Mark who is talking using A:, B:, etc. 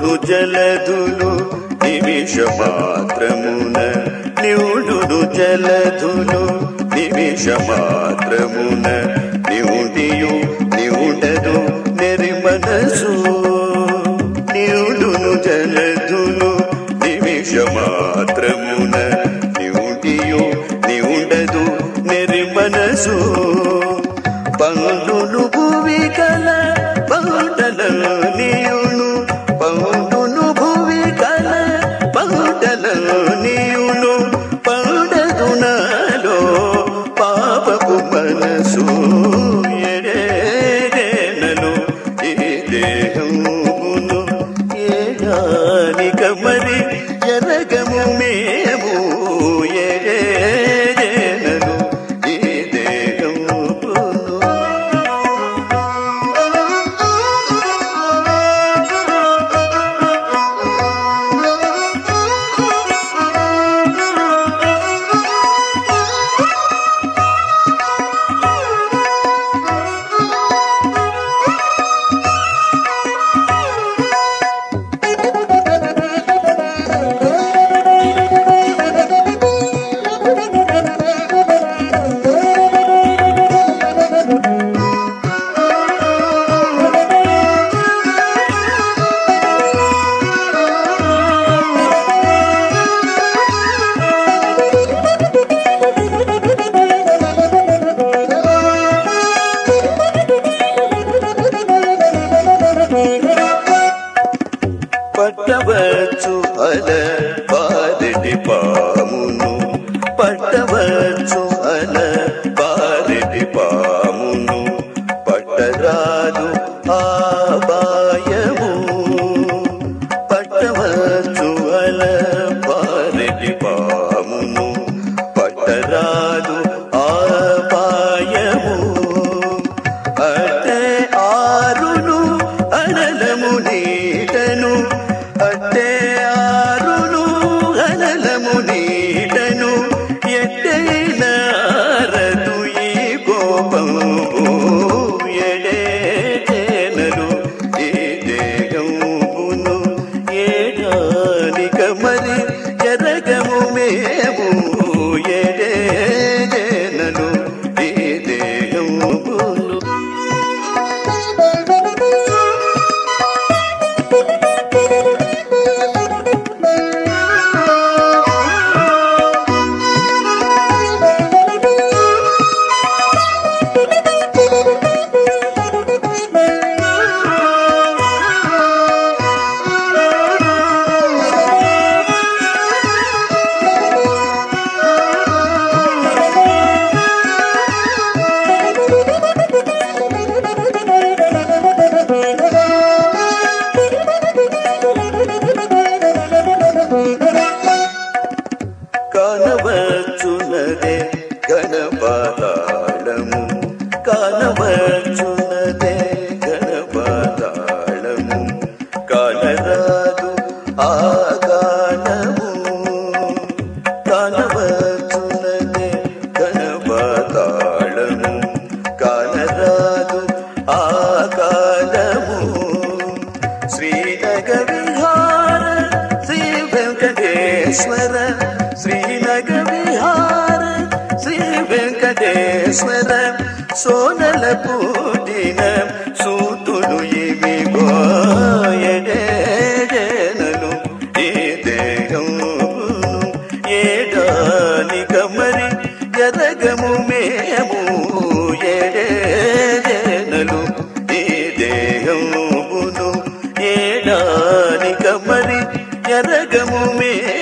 A: నివుడును జలధులు నిమిష మాత్రమున నివుడును జలధులు నిమిష మాత్రమున నివుడియు నివుడదు నెరి మనసు నివుడును జలధులు నిమిష మాత్రమున నివుడియు నివుడదు నెరి మనసు పండును భువి కల పౌడల నీయును పౌడును భువి కల పౌడల నీయును పౌడదు నాలో పాపపు మనసు ఎడేనను ఈ దేహమును ఏడానిక మరి ఎరగము మేము ఎడేనను ఈ దేహమును పట్టవచ్చు అల పారెడి పామును పట్టవచ్చు అల పారెడి పామును పట్టరాదు ఆబాయము పట్టవచ్చు అల పారెడి పామును పట్టరాదు ఆపాయము అట్టే ఆరును అనలము నీటను అట్టే ఆరును అనలము నీటను ఎట్టైనారదు ఈ కోపము ఎడేనలు ఈ దేహమును ఏడానిక మరి ఎరగము మేము ఎడేనలు ఈ దేహమును కానవచ్చునదే గణపాతాళము కానవచ్చునదే గణపాతాళము కానరాదు ఆ కాలము కానవచ్చునదే గణపాతాళము కానరాదు ఆ కాలము శ్రీనగ విహార శ్రీ వెంకటేశ్వర శ్రీనగ విహార శ్రీ వెంకటేశ్వర సోనల పూటిన సూతులు ఇవి గోయడేనలు ఈ దేహమును ఏడానిక మరి ఎరగము మేము ఎడేనలు ఈ దేహమును ఏడానిక మరి ఎరగము మేము